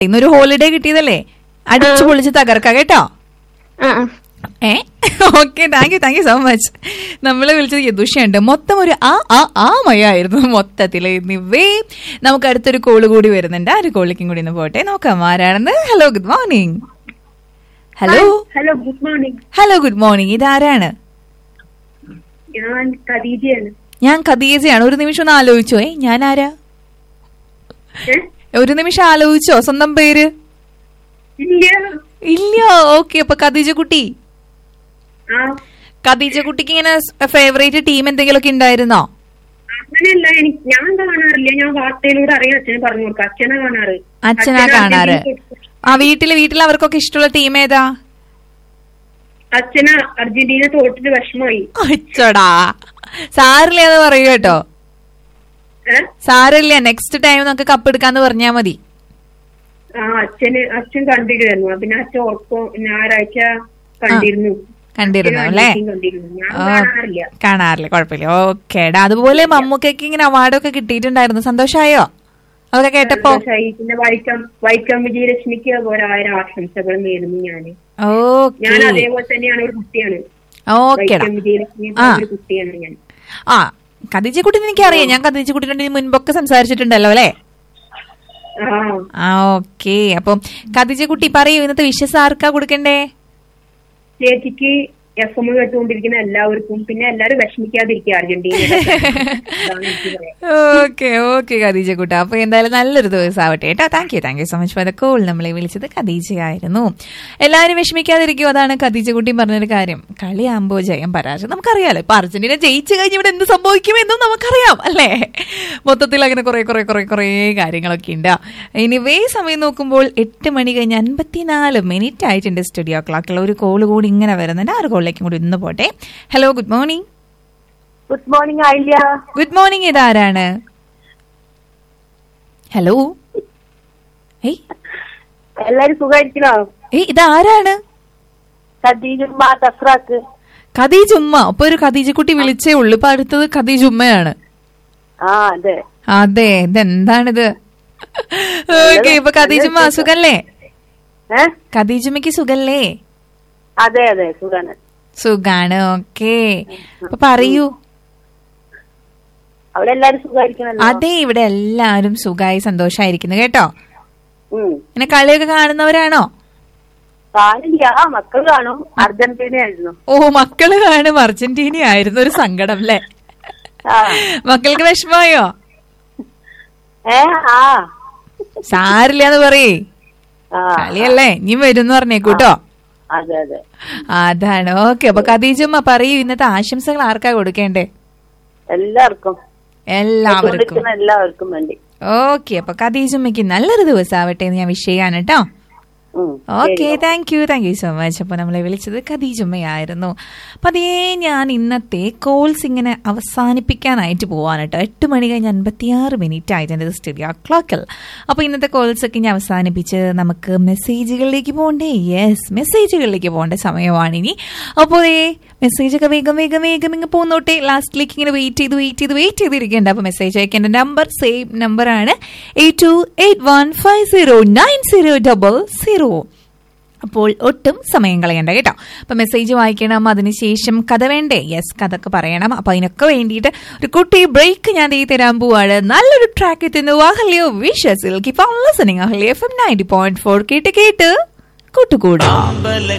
ഇന്നൊരു ഹോളിഡേ കിട്ടിയതല്ലേ അടിച്ചു പൊളിച്ച് തകർക്കാം കേട്ടോ ആ ആ. ഏ okay thank you thank you so much നമ്മളെ വിളിച്ചത് യദുഷയുണ്ട് മൊത്തം ഒരു ആ ആ ആ മയായിരുന്നു മൊത്തത്തിൽ ഇന്നിവേ നമുക്ക് അടുത്തൊരു കോള് കൂടി വരുന്നുണ്ട് ആ ഒരു കോളിലേക്കും കൂടി ഒന്ന് പോട്ടെ നോക്കാം ആരാണെന്ന് hello good morning hello hello good morning hello good morning ഇതാരാണ് ഞാൻ ഖദീജയാണ് ഞാൻ ഖദീജയാണ് ഒരു നിമിഷം ഒന്ന് ആലോചിച്ചോ ഏ ഞാൻ ആരാ ഏ? ഒരു നിമിഷം ആലോചിച്ചോ സ്വന്തം പേര് ഇല്ല ഇല്ല ഓക്കെ അപ്പൊ ഖദീജ കുട്ടി ആ ഖദീജ കുട്ടിക്ക് ഇങ്ങനെ ഫേവറേറ്റ് ടീം എന്തെങ്കിലുമൊക്കെ ഉണ്ടായിരുന്നോ അങ്ങനെയല്ല എനിക്ക് ഞാൻ കാണാറില്ല ഞാൻ വാർത്തയിലൂടെ അറിയാം അച്ഛനെ പറഞ്ഞു കൊടുക്കാം അച്ഛനെ കാണാറ് അച്ഛനാ അച്ഛന് കാണാറ് അർജന്റീന- ആ വീട്ടില് വീട്ടിൽ അവർക്കൊക്കെ ഇഷ്ടമുള്ള ടീം ഏതാ അച്ഛന് അർജന്റീന തോറ്റിട്ട് വിഷമമായി അച്ചടാ സാറില്ല എന്ന് പറയൂ കേട്ടോ ഏ? സാറില്ല നെക്സ്റ്റ് ടൈം നമുക്ക് കപ്പ് എടുക്കാന്ന് പറഞ്ഞാ മതി ആ അച്ഛന് അച്ഛൻ കണ്ടിരുന്നു പിന്നെ അച്ഛൻ ഉറക്കം ഞായറാഴ്ച കണ്ടിരുന്നു കണ്ടിരുന്നു അച്ഛനും അല്ലേ അനിയത്തിയും കണ്ടിരുന്നു ഞാൻ ഓ, കാണാറില്ല കാണാറില്ല കുഴപ്പമില്ല ഓക്കേടാ അതുപോലെ മമ്മൂക്കൊക്കെ ഇങ്ങനെ അവാർഡൊക്കെ കിട്ടിയിട്ടുണ്ടായിരുന്നു സന്തോഷായോ അതൊക്കെ കേട്ടപ്പോ സന്തോഷായി. പിന്നെ വൈക്കം വൈക്കം വിജയലക്ഷ്മിക്ക് ഒരായിരം ആശംസകൾ നേരുന്നു ഞാന് ഓക്കെ ഞാൻ അതേപോലെ തന്നെയാണ് ഒരു കുട്ടിയാണ് ഓക്കേടാ വൈക്കം വിജയലക്ഷ്മി ആ. ഒരു കുട്ടിയാണ് ഞാൻ ആ ഖദീജക്കുട്ടിനെ എനിക്കറിയാം ഞാൻ ഖദീജക്കുട്ടിനെ മുൻപൊക്കെ സംസാരിച്ചിട്ടുണ്ടല്ലോ അല്ലേ ആ ആ ഓക്കെ അപ്പം ഖദീജക്കുട്ടി പറയൂ ഇന്നത്തെ വിശ്വസ് ആർക്കാ കൊടുക്കണ്ടേ ചേച്ചിക്ക് എഫ് എം കേട്ടുകൊണ്ടിരിക്കുന്ന എല്ലാവർക്കും പിന്നെ എല്ലാരും വിഷമിക്കാതിരിക്കുക അർജന്റീനയുടെ അതാണ് എനിക്ക് പറയാൻ. ഓക്കെ ഓക്കെ ഖദീജ കൂട്ട അപ്പൊ എന്തായാലും നല്ലൊരു ദിവസം ആവട്ടെ കേട്ടോ thank you thank you so much for the call നമ്മളെ വിളിച്ചത് ഖദീജയായിരുന്നു എല്ലാവരും വിഷമിക്കാതിരിക്കും അതാണ് ഖദീജ കുട്ടി പറഞ്ഞൊരു കാര്യം കളിയാകുമ്പോ ജയം പരാജയം നമുക്കറിയാലോ ഇപ്പൊ അർജന്റീന ജയിച്ചു കഴിഞ്ഞ് ഇവിടെ എന്ത് സംഭവിക്കുമെന്നും നമുക്കറിയാം അല്ലേ മൊത്തത്തിൽ അങ്ങനെ കുറെ കുറെ കുറെ കുറെ കാര്യങ്ങളൊക്കെ ഉണ്ട് ഇനി വേ സമയം നോക്കുമ്പോൾ എട്ട് മണി കഴിഞ്ഞ് അൻപത്തിനാല് മിനിറ്റ് ആയിട്ടുണ്ട് സ്റ്റുഡിയോ ക്ലോക്കിൽ ഒരു കോൾ കൂടി ഇങ്ങനെ വരുന്നുണ്ട് ആ ഒരു കോളിലേക്കും കൂടി ഇന്ന് പോട്ടെ hello good morning good morning ആയില്ല ഗുഡ് മോർണിംഗ് ഇതാരാണ് ഹലോ ഏയ് എല്ലാരും സുഖമായിരിക്കണോ ഏയ് ഇതാരാണ് സദ്യജുമ്മ തസ്രാക്ക് ഖദീജ് ഉമ്മ അപ്പൊ ഒരു ഖദീജ കുട്ടി വിളിച്ചേ ഉള്ളു ഇപ്പൊ അടുത്തത് ഖദീജ് ഉമ്മയാണ് ആ അതെ അതെ ഇതെന്താണിത് ഓക്കെ ഇപ്പൊ ഖദീജുമ്മ സുഖല്ലേ ഏ ഖദീജുമ്മക്ക് സുഖല്ലേ അതെ അതെ സുഖാണ് സുഖാണ് ഓക്കെ അപ്പൊ പറയൂ അവിടെ എല്ലാരും സുഖമായിരിക്കണല്ലോ അതെ ഇവിടെ എല്ലാരും സുഖമായി സന്തോഷായിരിക്കുന്നു കേട്ടോ ഉം. ഇങ്ങനെ കളിയൊക്കെ കാണുന്നവരാണോ കാണില്ല ആ മക്കൾ കാണും അർജന്റീന ആയിരുന്നു ഓ മക്കള് കാണും അർജന്റീന ആയിരുന്നു ഒരു സങ്കടം അല്ലേ ആ മക്കൾക്ക് വിഷമമായോ ഏ ആ സാരില്ലാന്ന് പറയേ ആ കളിയല്ലേ ഇനി വരും പറഞ്ഞേക്കൂട്ടോ അതെ അതെ അതാണ് ഓക്കെ അപ്പൊ ഖദീജമ്മ പറയൂ ഇന്നത്തെ ആശംസകൾ ആർക്കാ കൊടുക്കേണ്ടേ എല്ലാവർക്കും എല്ലാവർക്കും കേട്ടുകൊണ്ടിരിക്കുന്ന എല്ലാവർക്കും വേണ്ടി ഓക്കെ അപ്പൊ ഖദീജമ്മയ്ക്ക് നല്ലൊരു ദിവസം ആവട്ടെ എന്ന് ഞാൻ വിഷ് ചെയ്യാണ് കേട്ടോ ഉം. Okay thank you thank you so much അപ്പോൾ നമ്മളെ വിളിച്ചത് ഖദീജുമ്മയായിരുന്നു അപ്പം അതേ ഞാൻ ഇന്നത്തെ കോൾസ് ഇങ്ങനെ അവസാനിപ്പിക്കാനായിട്ട് പോവാണ് കേട്ടോ എട്ട് മണി കഴിഞ്ഞ് അൻപത്തിയാറ് മിനിറ്റ് ആയിട്ടുണ്ട് സ്റ്റുഡിയോ ക്ലോക്കിൽ അപ്പോൾ ഇന്നത്തെ കോൾസ് ഒക്കെ ഇനി അവസാനിപ്പിച്ച് നമുക്ക് മെസ്സേജുകളിലേക്ക് പോകണ്ടേ യെസ് മെസ്സേജുകളിലേക്ക് പോകേണ്ട സമയമാണ് ഇനി അപ്പോൾ ഏ മെസ്സേജ് ഒക്കെ വേഗം വേഗം വേഗം ഇങ്ങ് പോന്നോട്ടെ ലാസ്റ്റിലേക്ക് ഇങ്ങനെ വെയിറ്റ് ചെയ്ത് വെയിറ്റ് ചെയ്ത് വെയിറ്റ് ചെയ്തിരിക്കേണ്ട അപ്പോൾ മെസ്സേജ് അയക്കേണ്ട നമ്പർ സെയിം നമ്പറാണ് eight two eight one five zero nine zero double zero അപ്പോൾ ഒട്ടും സമയം കളയണ്ട കേട്ടോ അപ്പൊ മെസ്സേജ് വായിക്കണം അതിനുശേഷം കഥ വേണ്ടേ യെസ് കഥ ഒക്കെ പറയണം അപ്പൊ അതിനൊക്കെ വേണ്ടിയിട്ട് ഒരു കുട്ടി ബ്രേക്ക് ഞാൻ ദേ തരാൻ പോവാണ് നല്ലൊരു ട്രാക്ക് എത്തുന്നു അഹല്യോ വിഷസിൽ keep on listening Ahalya F M ninety point four കേട്ട് കേട്ട് കൂട്ടുകൂടാ ആമ്പല